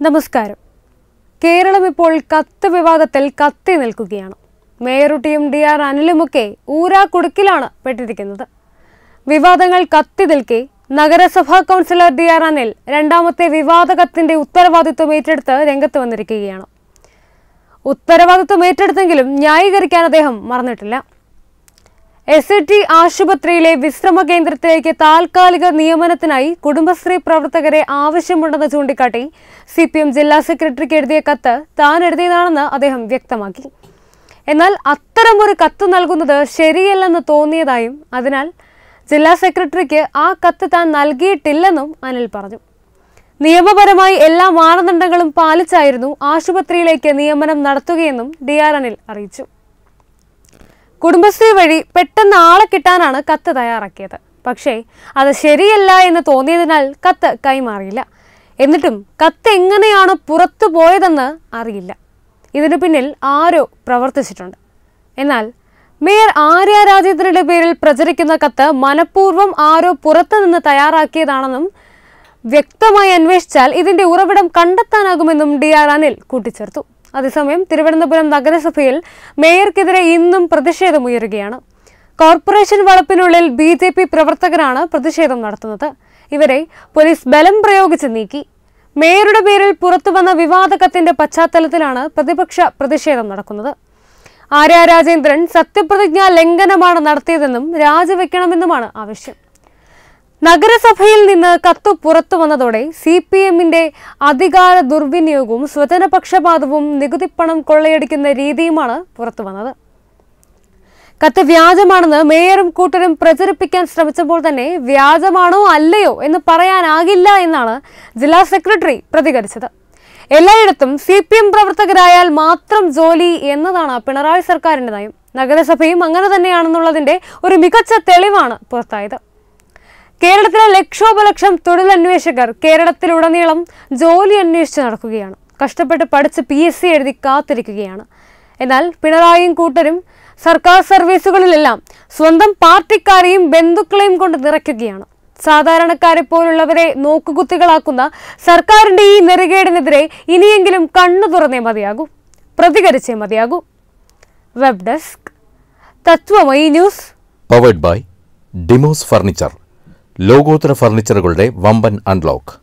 നമസ്കാരം കേരളം ഇപ്പോൾ കത്ത് വിവാദത്തിൽ കത്തി നിൽക്കുകയാണ് മേയറുട്ടിയും ഡി ആർ അനിലുമൊക്കെ ഊരാ കുടുക്കിലാണ് പെട്ടിരിക്കുന്നത് വിവാദങ്ങൾ കത്തി നിൽക്കെ നഗരസഭാ കൗൺസിലർ ഡി ആർ അനിൽ രണ്ടാമത്തെ വിവാദ കത്തിന്റെ ഉത്തരവാദിത്വം ഏറ്റെടുത്ത് രംഗത്ത് വന്നിരിക്കുകയാണ് ഉത്തരവാദിത്വം ഏറ്റെടുത്തെങ്കിലും ന്യായീകരിക്കാൻ അദ്ദേഹം മറന്നിട്ടില്ല എസ് ടി ആശുപത്രിയിലെ വിശ്രമ കേന്ദ്രത്തിലേക്ക് താൽക്കാലിക നിയമനത്തിനായി കുടുംബശ്രീ പ്രവർത്തകരെ ആവശ്യമുണ്ടെന്ന് ചൂണ്ടിക്കാട്ടി സി പി എം ജില്ലാ സെക്രട്ടറിക്ക് എഴുതിയ കത്ത് താൻ എഴുതിയതാണെന്ന് അദ്ദേഹം വ്യക്തമാക്കി എന്നാൽ അത്തരമൊരു കത്ത് നൽകുന്നത് ശരിയല്ലെന്ന് തോന്നിയതായും അതിനാൽ ജില്ലാ സെക്രട്ടറിക്ക് ആ കത്ത് താൻ നൽകിയിട്ടില്ലെന്നും അനിൽ പറഞ്ഞു നിയമപരമായി എല്ലാ മാനദണ്ഡങ്ങളും പാലിച്ചായിരുന്നു ആശുപത്രിയിലേക്ക് നിയമനം നടത്തുകയെന്നും ഡി ആർ അനിൽ അറിയിച്ചു കുടുംബശ്രീ വഴി പെട്ടെന്ന് ആളെ കിട്ടാനാണ് കത്ത് തയ്യാറാക്കിയത് പക്ഷേ അത് ശരിയല്ല എന്ന് തോന്നിയതിനാൽ കത്ത് കൈമാറിയില്ല എന്നിട്ടും കത്ത് എങ്ങനെയാണ് പുറത്തു പോയതെന്ന് അറിയില്ല ഇതിനു പിന്നിൽ ആരോ പ്രവർത്തിച്ചിട്ടുണ്ട് എന്നാൽ മേയർ ആര്യ രാജേന്ദ്രന്റെ പേരിൽ പ്രചരിക്കുന്ന കത്ത് മനഃപൂർവ്വം ആരോ പുറത്തുനിന്ന് തയ്യാറാക്കിയതാണെന്നും വ്യക്തമായി അന്വേഷിച്ചാൽ ഇതിന്റെ ഉറവിടം കണ്ടെത്താനാകുമെന്നും ഡി ആർ അനിൽ കൂട്ടിച്ചേർത്തു അതേസമയം തിരുവനന്തപുരം നഗരസഭയിൽ മേയർക്കെതിരെ ഇന്നും പ്രതിഷേധമുയരുകയാണ് കോർപ്പറേഷൻ വളപ്പിനുള്ളിൽ ബി ജെ പി പ്രവർത്തകരാണ് പ്രതിഷേധം നടത്തുന്നത് ഇവരെ പോലീസ് ബലം പ്രയോഗിച്ച് നീക്കി മേയറുടെ പേരിൽ പുറത്തുവന്ന വിവാദ കത്തിന്റെ പശ്ചാത്തലത്തിലാണ് പ്രതിപക്ഷ പ്രതിഷേധം നടക്കുന്നത് ആര്യ രാജേന്ദ്രൻ സത്യപ്രതിജ്ഞാ ലംഘനമാണ് നടത്തിയതെന്നും രാജിവെക്കണമെന്നുമാണ് ആവശ്യം നഗരസഭയിൽ നിന്ന് കത്ത് പുറത്തു വന്നതോടെ സി പി എമ്മിന്റെ അധികാര ദുർവിനിയോഗവും സ്വജനപക്ഷപാതവും നികുതിപ്പണം കൊള്ളയടിക്കുന്ന രീതിയുമാണ് പുറത്തു വന്നത് കത്ത് വ്യാജമാണെന്ന് മേയറും കൂട്ടരും പ്രചരിപ്പിക്കാൻ ശ്രമിച്ചപ്പോൾ തന്നെ വ്യാജമാണോ അല്ലയോ എന്ന് പറയാനാകില്ല എന്നാണ് ജില്ലാ സെക്രട്ടറി പ്രതികരിച്ചത് എല്ലായിടത്തും സി പി എം പ്രവർത്തകരായാൽ മാത്രം ജോലി എന്നതാണ് പിണറായി സർക്കാരിന്റെ നയം നഗരസഭയും അങ്ങനെ തന്നെയാണെന്നുള്ളതിന്റെ ഒരു മികച്ച തെളിവാണ് പുറത്തായത് കേരളത്തിലെ ലക്ഷോപലക്ഷം തൊഴിലന്വേഷകർ കേരളത്തിലുടനീളം ജോലി അന്വേഷിച്ച് നടക്കുകയാണ് കഷ്ടപ്പെട്ട് പഠിച്ച് പി എസ് സി എഴുതി കാത്തിരിക്കുകയാണ് എന്നാൽ പിണറായിയും കൂട്ടരും സർക്കാർ സർവീസുകളിലെല്ലാം സ്വന്തം പാർട്ടിക്കാരെയും ബന്ധുക്കളെയും കൊണ്ട് നിറയ്ക്കുകയാണ് സാധാരണക്കാരെ പോലുള്ളവരെ നോക്കുകുത്തികളാക്കുന്ന സർക്കാരിന്റെ ഈ നെറുകേടിനെതിരെ ഇനിയെങ്കിലും കണ്ണു തുറന്നേ മതിയാകൂ പ്രതികരിച്ചേ മതിയാകൂ web desk Tatwamayi news powered by Demos furniture ലോകോത്തര ഫർണിച്ചറുകളുടെ വമ്പൻ അൺലോക്ക്